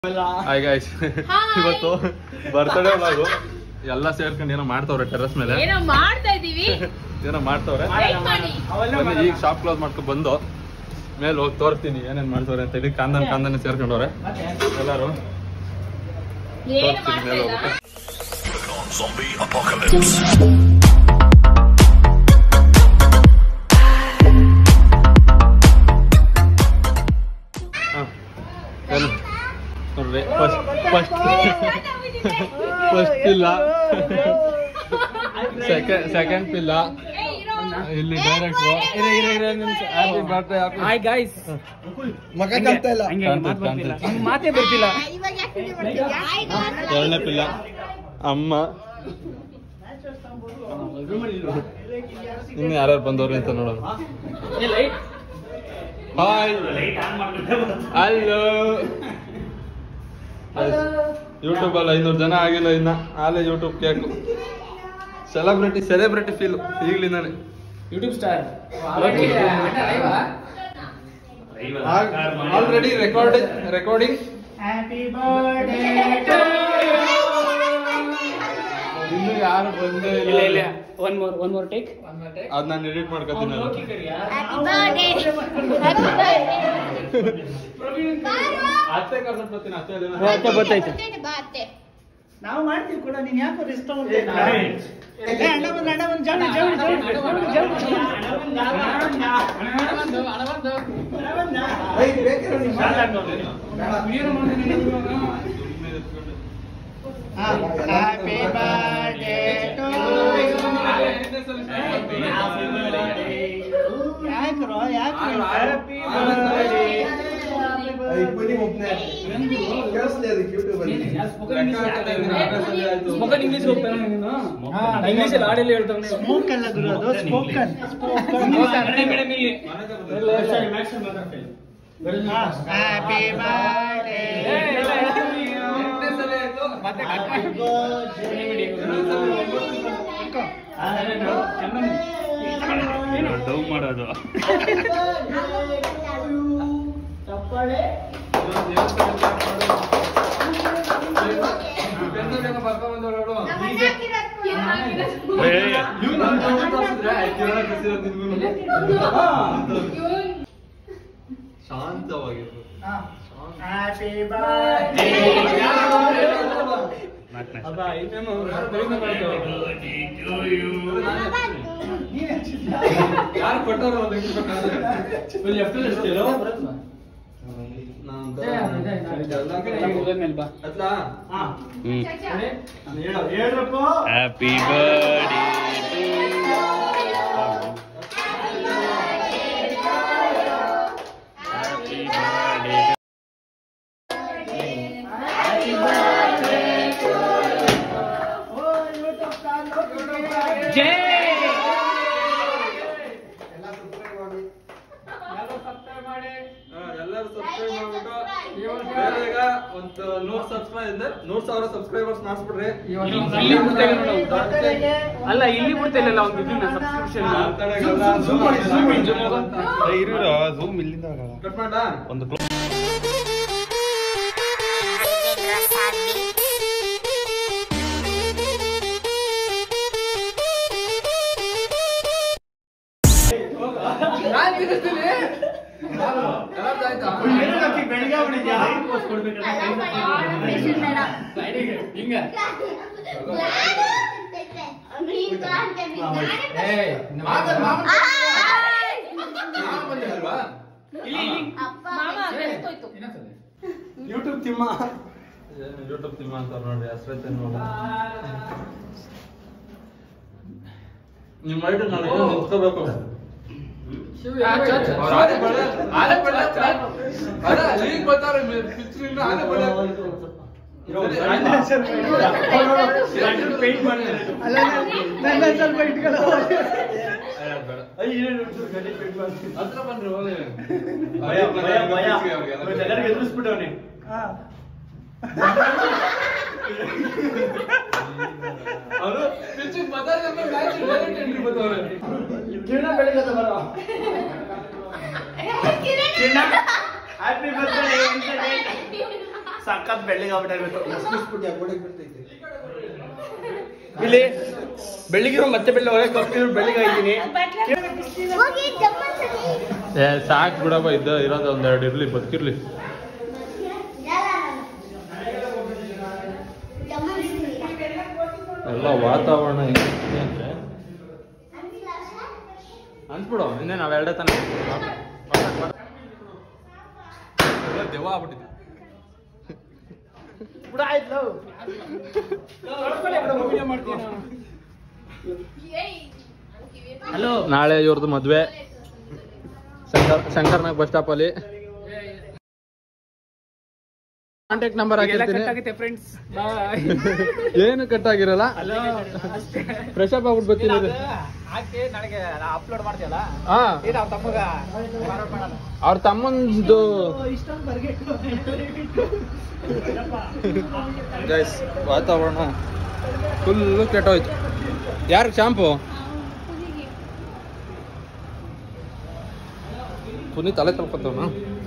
Hi guys ಇವತ್ತು birthday vlog ಎಲ್ಲ ಸೇರ್ಕೊಂಡು ಏನೋ ಮಾಡ್ತವ್ರೆ ಟೆರಸ್ ಮೇಲೆ ಏನೋ ಮಾಡ್ತಾ ಇದೀವಿ ಏನೋ ಮಾಡ್ತವ್ರೆ Wait ಮಾಡಿ. ಬನ್ನಿ ಈಗ ಶಾಪ್ ಕ್ಲೋಸ್ ಮಾಡ್ಕೊಂಡು ಬಂದು ಮೇಲೆ ಹೋಗಿ ತೋರಿಸ್ತೀನಿ ಏನೇನ್ ಮಾಡ್ತವ್ರೆ ಅಂತ ಹೇಳಿ ಕಾಂದನ್ ಕಾಂದನ್ ಸೇರ್ಕೊಂಡವ್ರೆ ಎಲ್ಲಾರು ಏನು ತೋರಿಸ್ತೀನಿ ಮೇಲೆ ಮಾಡ್ತಾ ಇಲ್ಲ ಹೋಗ್ಬಿಟ್ಟು ಹಾ. ಏನು ನೋಡ್ರಿ ಫಸ್ಟ್ ಫಸ್ಟ್ ಫಸ್ಟ್ ಪಿಲ್ಲ ಸೆಕೆಂಡ್ ಸೆಕೆಂಡ್ ಪಿಲ್ಲ ಏ, ಇರೋ. ಇಲ್ಲಿ direct happy birthday hi guys ಮಗ ಕಾಣ್ತಾ ಇಲ್ಲ ಹಂಗೆ ಕಾಣ್ತದೆ, ಮಾತು ಬರ್ತಿಲ್ಲ ಕಾಣ್ತದೆ. ಹಂಗ್ ಮಾತೇ ಬರ್ತಿಲ್ಲ ಇವಾಗ ಯಾಕೆ video ಮಾಡ್ತಿದ್ಯಾ? ಎರಡನೇ ಪಿಲ್ಲ ಅಮ್ಮ ಇನ್ನು ಯಾರ್ಯಾರು ಬಂದವ್ರಿ ಅಂತ ನೋಡೋಣ ಹಾಯ್ ಹಲೋ ಯೂಟ್ಯೂಬ್ ಅಲ್ಲಿ ಐನೂರು ಜನ ಆಗಿಲ್ಲ ಇನ್ನ ಆಲೇ YouTube cake celebrity celebrity feel ಈಗ್ಲಿಂದಾನೆ YouTube star already recording recording happy birthday ಇನ್ನು ಯಾರು ಬಂದೇ ಇಲ್ಲ ಇಲ್ಲ ಇಲ್ಲ one more one more take ಅದ್ ನಾನು ಎಡಿಟ್ ಮಾಡ್ಕೊತೀನಿ ನಾನು. Happy birthday. Happy birthday. ಬಾರೋ. ಅತ್ತೆ ಕರ್ಕೊಂಡ್ ಬರ್ತೀನಿ ಅತ್ತೆ ಅದೇನೋ. ಅತ್ತೆ ಬರ್ತಾಯ್ತು. ಅತ್ತೆ ಬಾ ಅತ್ತೆ. ನಾವು ಮಾಡ್ತೀವಿ ಕೂಡ ನೀನ್ ಯಾಕೋ ರಿಸ್ಕ್ ತಗೊಂಡಿಲ್ಲ ಅಣ್ಣ ಬಂದ ಅಣ್ಣ ಬಂದ ಜವಳಿ ಜವಳಿ ಜವಳಿ ಜವಳಿ ಹ್ಯಾಪಿ ಬರ್ಡೇ ಟು ಯಾಕ್ರೋ ಯಾಕೆ ಹ್ಯಾಪಿ ಬರ್ಡೇ ಸ್ಪೋಕನ್ ಇಂಗ್ಲಿಷ್ ಹೋಗ್ತಾನೆ ನೀನು ಇಂಗ್ಲಿಷ್ ಅಲ್ಲಿ ಹಾಡೆಲ್ಲ ಹೇಳ್ತಾನೆ ಸ್ಮೋಕ್ ಅಲ್ಲ ಗುರು ಅದು ಸ್ಪೋಕನ್ ಹ್ಯಾಪಿ ಬರ್ಡೇ ಮತ್ತೆ ಡೌ ಮಾಡೋದು ನಮ್ಮನ್ನ ಹಾಕಿರೋದು ಕಿರಣ ಹಾಕಿರೋದು. ಇವ್ನು ಅಂತ ತೋರ್ಸಿದ್ರೆ, ಆಯ್ತು, ಕಿರಣ ಕರ್ಸಿರೋದು ನಿಮ್ಗೂನು. ಇವ್ನ್ ಶಾಂತವಾಗಿರು ಹ್ಯಾಪಿ ಬರ್ಡೇ ಯಾರು ಕೊಟ್ಟವ್ರು ಒಂದು ಹೆಂಗ್ ಕೊಟ್ಟಾರೆ? ಮೇಲೆ ಬಾ ಅತ್ಲಾ? ಹೇಳ್ರಪ್ಪ ಹ್ಯಾಪಿ ಬರ್ಡೇ ಜೈ ಹಾ, ಎಲ್ಲರೂ ಸಬ್ಸ್ಕ್ರೈಬ್ ಮಾಡ್ಬಿಟ್ಟು ಬೇಗ ಬೇಗ ಒಂದು ನೂರ್ ಸಬ್ಸ್ಕ್ರೈಬ್ ಇದೆ ನೂರ್ ಸಾವಿರ ಸಬ್ಸ್ಕ್ರೈಬರ್ಸ್ ಮಾಡಿಸ್ಬಿಡ್ರಿ ಇಲ್ಲಿ ಬಿಡ್ತಾ ಇಲ್ಲ ನೋಡು ಅಲ್ಲ ಇಲ್ಲಿ ಬಿಡ್ತಾ ಇಲ್ಲ ಒಂದು ಇದನ್ನ ಸಬ್ಸ್ಕ್ರಿಪ್ಷನ್ ಝೂಮ್ ಇಲ್ಲಿಂದ ಆಗಲ್ಲ ಕಟ್ ಮಾಡ ಒಂದು ಬೆಳಗ್ಗೆ ಬಿಡಿದ್ಯಾ ಹಿಂಗ ನೀನ್ ಕಾಣ್ತೇನೆ. ಇಲ್ಲಿ ಇಲ್ಲಿ ಅಪ್ಪ ಮಾಮ ಬೆಳ್ತೋಯ್ತು. ಯೂಟ್ಯೂಬ್ ತಿಮ್ಮ ಯೂಟ್ಯೂಬ್ ತಿಮ್ಮ ಅಂತ ನೋಡಿ ಹೆಸರೈತೆ ನೋಡಿ ನಿಮ್ಮ ಐಟಮ್ ನಾನು ಇನ್ನೂ ನಿಂತ್ಕೋಬೇಕು ಆನೆ ಬಳೆ, ಆನೆ ಬಳೆ, ಅಲ್ಲ, ಈಗ ಬರ್ತಾರೆ ಮಿ- ಪಿಚ್ರಿಂದ ಆನೆ ಬಳೆ. ಪೇಂಟ್ ಮಾಡಿ ಅಲ್ಲ ನನ್ನ ಸ್ವಲ್ಪ ಇಟ್ಕೊಳ್ಳೋ ಅಯ್ಯ, ಬೇಡ. ಹತ್ರ ಬನ್ರಿ ಹೋಗ್ಲಿ. ಅವ್ರಿಗೆಲ್ಲ. ಎದುರಿಸ್ಬಿಟ್ಟವನೆ ಹಾ ಅವ್ರು ಪಿಚ್ಚಿಗೆ ಮಾತಾಡಿದ್ರೆ match direct entry ಬರ್ತಾವ್ರೆ. ಕಿರಣ ಬೆಳಗ್ಗೆ ಬರೋ ಕಿರಣ. ಹ್ಯಾಪಿ ಬರ್ತ್ಡೇ ಸಖತ್ ಬೆಳ್ಳಿಗೆ ಆಗ್ಬಿಟ್ಟಾಗ್ಬೇಕು ಇಲ್ಲಿ ಬೆಳಿಗ್ಗೆ ಮತ್ತೆ ಬೆಳ್ಳಿ ಒಳಗೆ ಕಪ್ಪಿದ್ರು ಬೆಳಿಗ್ಗೆ ಆಗಿದ್ದೀನಿ ಹೋಗಿ ಜಮ್ಮಲ್ ಸರಿ ಏ ಸಾಕ್ ಬಿಡಪ್ಪ ಇದ್ದ ಇರೋದು ಒಂದೆರಡು ಇರ್ಲಿ ಬದುಕಿರ್ಲಿ ಜಮ್ಮಲ್ ಸರಿ ಎಲ್ಲ ವಾತಾವರಣ ಹೆಂಗಿದೆ ಅಂದ್ರೆ ಅನ್ಸ್ಬಿಡು ಇನ್ನೇ ನಾವೆರಡೇ ತಾನೆ ಎಲ್ಲ ದೆವ್ವ ಆಗ್ಬಿಟ್ಟಿದ್ವಿ ಬಿಡ ಆಯ್ತು ಹಲೋ ನಾಳೆ ಇವ್ರದ್ದು ಮದ್ವೆ ಶಂಕರ್ ಶಂಕರ್ನಾಗ್ ಬಸ್ ಸ್ಟಾಪ್ ಅಲ್ಲಿ ಕಾಂಟ್ಯಾಕ್ಟ್ ನಂಬರ್ ಹಾಕಿರ್ತೀನಿ ಆಗುತ್ತೆ ಫ್ರೆಂಡ್ಸ್ ಬಾಯ್ ಏನು ಕಟ್ ಆಗಿರಲ್ಲ ಹಲೋ ಫ್ರೆಶ್ ಅಪ್ ಆಗ್ಬಿಟ್ಟು ಬರ್ತೀನಿ ಇದು. ಹಾಕಿ ನನಗೆ ಅಪ್ಲೋಡ್ ಮಾಡ್ತೀಯಲ್ಲ ಹಾ ಏನು ಅವ್ರ ತಮ್ಮಗ ಫಾರ್ವರ್ಡ್ ಮಾಡೋಣ ಅವ್ರ ತಮ್ಮಂದು ಇಷ್ಟೊಂದು ಬರ್ಗೆಟ್ಟು ಗೈಸ್ ವಾತಾವರಣ ಫುಲ್ಲು ಕೆಟ್ಟೋಯ್ತು ಯಾರು ಶಾಂಪು ಪುನೀತ್ ತಲೆ ತಲ್ಕೊತವನ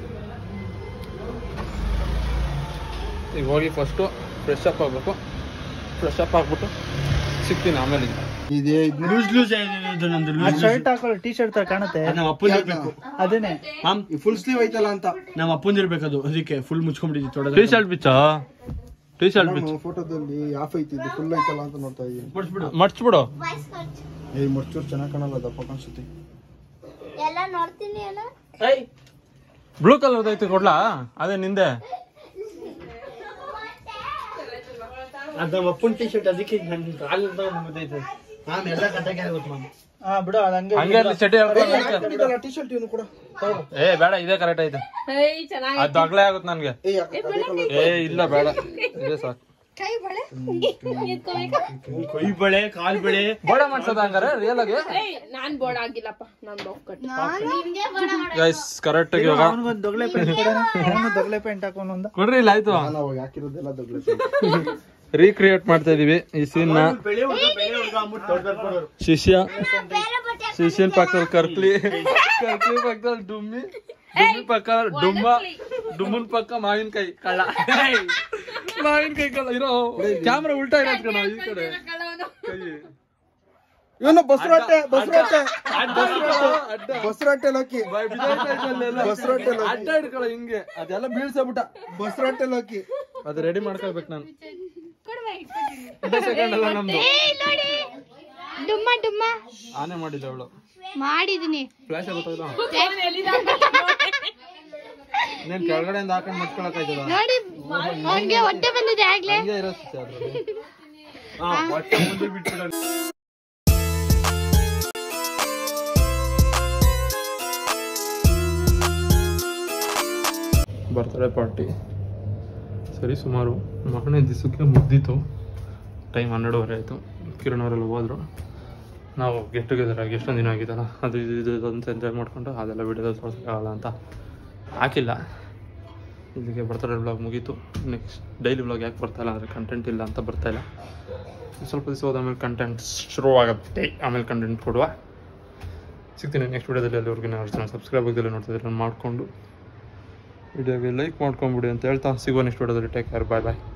ಈಗ ಹೋಗಿ ಫಸ್ಟು ಫ್ರೆಶ್ ಅಪ್ ಆಗಬೇಕು ಫ್ರೆಶ್ ಅಪ್ ಆಗ್ಬಿಟ್ಟು ಸಿಗ್ತೀನಿ ಆಮೇಲೆ ಇದೇ ಲೂಸ್ ಲೂಸ್ ಇದು ನಂದು ಆ ಶರ್ಟ್ ಹಾಕೊಳ್ಳೋ ಟಿ ಶರ್ಟ್ ತರ ಕಾಣುತ್ತೆ ನಮ್ಮ ಅಪ್ಪಂದು ಇರ್ಬೇಕು ಅದೇನೆ ಮಾಮ್ ಫುಲ್ ಸ್ಲೀವ್ ಐತಲ್ಲ ಅಂತ ನಮ್ಮ ಅಪ್ಪಂದು ಇರ್ಬೇಕು ಅದು ಅದಕ್ಕೆ ಫುಲ್ ಮುಚ್ಕೊಂಡ್ಬಿಟ್ಟಿದ್ವಿ ತೊಡದ ಟೀ ಶರ್ಟ್ ಬಿಚ್ಚ ಟೀ ಶರ್ಟ್ ಬಿಚ್ಚ ಫೋಟೋದಲ್ಲಿ ಆಫ್ ಐತಿ ಫುಲ್ ಐತಲ್ಲ ಅಂತ ನೋಡ್ತಾ ಇದೀನಿ ಬಿಡ್ಸ್ಬಿಡು ಮಡ್ಚ್ಬಿಡು ವಾಯ್ಸ್ ಖರ್ಚು ಏ ಮರ್ಚೂರ್ ಚೆನ್ನಾಗ್ ಕಾಣಲ್ಲ ದಪ್ಪ ಕಾಣಿಸುತ್ತೆ ಎಲ್ಲ ನೋಡ್ತೀನಿ ಅಲ್ಲ ಬ್ಲೂ ಕಲರ್ ಐತಿ ಕೊಡ್ಲಾ ಅದೇ ನಿಂದೆ ಅದು ನಮ್ಮ ಅಪ್ಪನ ಟಿ ಶರ್ಟ್ ಅದಕ್ಕೆ ನನ್ನ ಕಾಲು ಮುದ್ದೈತೆ ಮಾಮ್ ಎಲ್ಲ ಕಟ್ಟಾಗಿ ಆಗುತ್ತೆ ಮಾಮ್ ಹಾ ಬಿಡು ಅದು ಹಂಗೆ ಹಂಗೆ ಅಲ್ಲಿ ಚಟಿ ಹಾಕ್ಕೊಂಡು ಟಿ ಶರ್ಟ್ ಇವನು ಕೂಡ ಏ ಬೇಡ ಇದೇ ಕರೆಕ್ಟ್ ಐತೆ ಅದು ಅಗ್ಲೇ ಆಗುತ್ತೆ ನನ್ಗೆ ಏ ಅದೇ colour. ಏ ಇಲ್ಲ ಬೇಡ ಇದೇ ಸಾಕು ಕೈ ಬಳೆ ಕೈ ಬಳೆ ಕಾಲ್ ಬಳೆ ಬೋಡ ಮಾಡ್ಸೋದ ಹಂಗಾರೆ ರಿಯಲ್ ಆಗಿ ನಾನ್ ಬೋರ್ಡ್ ಆಗಿಲ್ಲಪ್ಪ ನಾನ್ ಬೋಗ್ ನಾನು ನಿಮ್ಗೆ ಬಡ ಗೈಸ್ ಕರೆಕ್ಟ್ ಆಗಿ ಇವಾಗ ಅವನಿಗೊಂದು ದೊಗ್ಲೆ ಪ್ಯಾಂಟ್ ಕೊಡೋಣ ಅವನು ದೊಗ್ಲೆ ಪ್ಯಾಂಟ್ ಹಾಕೋನು ಒಂದ ಕೊಡ್ರಿ ಇಲ್ಲ ಆಯ್ತು ನಾನು ಅವಾಗ ಹಾಕಿರೋದೆಲ್ಲ ದೊಡ್ಡ ರೀಕ್ರಿಯೇಟ್ ಮಾಡ್ತಾ ಇದೀವಿ ಈ ಸೀನ್ ನ ಬೆಳೆ ಹುಡುಗ ಬೆಳೆ ಹುಡುಗ ಅಂದ್ಬಿಟ್ಟು ದೊಡ್ಡ ಕೊಡೋರು ಶಿಷ್ಯ ಬೇರೆ ಬಟ್ಟೆ ಶಿಷ್ಯನ್ ಪಕ್ಕದಲ್ಲಿ ಕರ್ಕ್ಲಿ ಕರ್ಕ್ಲಿ ಪಕ್ಕದಲ್ಲಿ ಡುಮ್ಮಿ ಡುಮ್ಮಿ ಪಕ್ಕ ಡುಮ್ಮ ಡುಮ್ಮನ್ ಪಕ್ಕ ಮಾವಿನಕಾಯಿ ಕಳ್ಳ ಮಾವಿನಕಾಯಿ ಕಳ್ಳ ಇರೋ ಕ್ಯಾಮ್ರಾ ಉಲ್ಟಾ ಇರೋದ್ ಕಣ ಈ ಕಡೆ ಕೈ ಇವನು ಬಸರೊಟ್ಟೆ ಬಸರೊಟ್ಟೆ ಅಡ್ಡ ಬಸರೊಟ್ಟೆ ಲೋಕಿ ಬಾಯ್ ಬಿದ್ದೋಯ್ತಾ ಇದೆ ಅಲ್ಲೆಲ್ಲ. ಬಸ್ರೊಟ್ಟೆ ಲೋಕಿ. ಅಡ್ಡ ಹಿಡ್ಕೊಳ ಹಿಂಗೆ ಅದೆಲ್ಲ ಬೀಳ್ಸಬಿಟ್ಟ ಬಸರೊಟ್ಟೆ ಲೋಕಿ ಅದು ರೆಡಿ ಮಾಡ್ಕೊಳ್ಬೇಕು ನಾನು ಸೆಕೆಂಡ್ ಅಲ್ಲ ನಮ್ದು ನೋಡಿ ಡುಮ್ಮ ಡುಮ್ಮ ಆನೆ ಮಾಡಿದ್ದೆ ಅವಳು ಮಾಡಿದೀನಿ ಫ್ಲಾಶ್ ಆಗುತ್ತಲ್ಲ ನೀನ್ ಕೆಳಗಡೆಯಿಂದ ಹಾಕೊಂಡ್ ಮಟ್ಕೊಳಕ್ ಆಯ್ತದ ನೋಡಿ ಅವನ್ಗೆ ಹೊಟ್ಟೆ ಬಂದಿದೆ ಆಗ್ಲೇ ಹಂಗೆ ಇರೋ ಸುತ್ತ ಅದ್ರಲ್ಲಿ. ಹಾ ಹೊಟ್ಟೆ ಮುಂದೆ ಬಿಟ್ಬಿಡೋಣ ಬರ್ತ್ಡೇ ಪಾರ್ಟಿ ಸರಿ ಸುಮಾರು ಮಾರನೇ ದಿವಸಕ್ಕೆ ಮುಗ್ದಿತ್ತು ಟೈಮ್ ಹನ್ನೆರಡುವರೆ ಆಯಿತು ಕಿರಣ್ ಅವರೆಲ್ಲ ಹೋದ್ರು ನಾವು ಗೆಟ್ ಟುಗೆದರ್ ಆಗಿ ಎಷ್ಟೊಂದು ದಿನ ಆಗಿದ್ದಲ್ಲ ಅದು ಇದು ಇದು ಇದು ಅಂತ ಎಂಜಾಯ್ ಮಾಡ್ಕೊಂಡು ಅದೆಲ್ಲ ವಿಡಿಯೋದಲ್ಲಿ ತೋರ್ಸೋಕ್ಕಾಗಲ್ಲ ಅಂತ ಹಾಕಿಲ್ಲ ಇಲ್ಲಿಗೆ ಬರ್ತಾರೆ ಬ್ಲಾಗ್ ಮುಗೀತು ನೆಕ್ಸ್ಟ್ ಡೈಲಿ ಬ್ಲಾಗ್ ಯಾಕೆ ಬರ್ತಾ ಇಲ್ಲ ಅಂದರೆ ಕಂಟೆಂಟ್ ಇಲ್ಲ ಅಂತ ಬರ್ತಾ ಇಲ್ಲ ಸ್ವಲ್ಪ ದಿವಸ ಹೋದ ಆಮೇಲೆ ಕಂಟೆಂಟ್ ಶುರು ಆಗುತ್ತೆ ಆಮೇಲೆ ಕಂಟೆಂಟ್ ಕೊಡುವ ಸಿಗ್ತೀನಿ ನೆಕ್ಸ್ಟ್ ವಿಡಿಯೋದಲ್ಲಿ ಅಲ್ಲಿವರೆಗೂ ನಾವು ಜನ ಸಬ್ಸ್ಕ್ರೈಬ್ ಆಗದಲ್ಲಿ ನೋಡ್ತಿದ್ರೆ ನಾನು ಮಾಡಿಕೊಂಡು ವಿಡಿಯೋಗೆ ಲೈಕ್ ಮಾಡ್ಕೊಂಬಿಡಿ ಅಂತ ಹೇಳ್ತಾ ಸಿಗೋ ನೆಕ್ಸ್ಟ್ ವಿಡಿಯೋದಲ್ಲಿ ಟೇಕ್ ಕೇರ್ ಬಾಯ್ ಬಾಯ್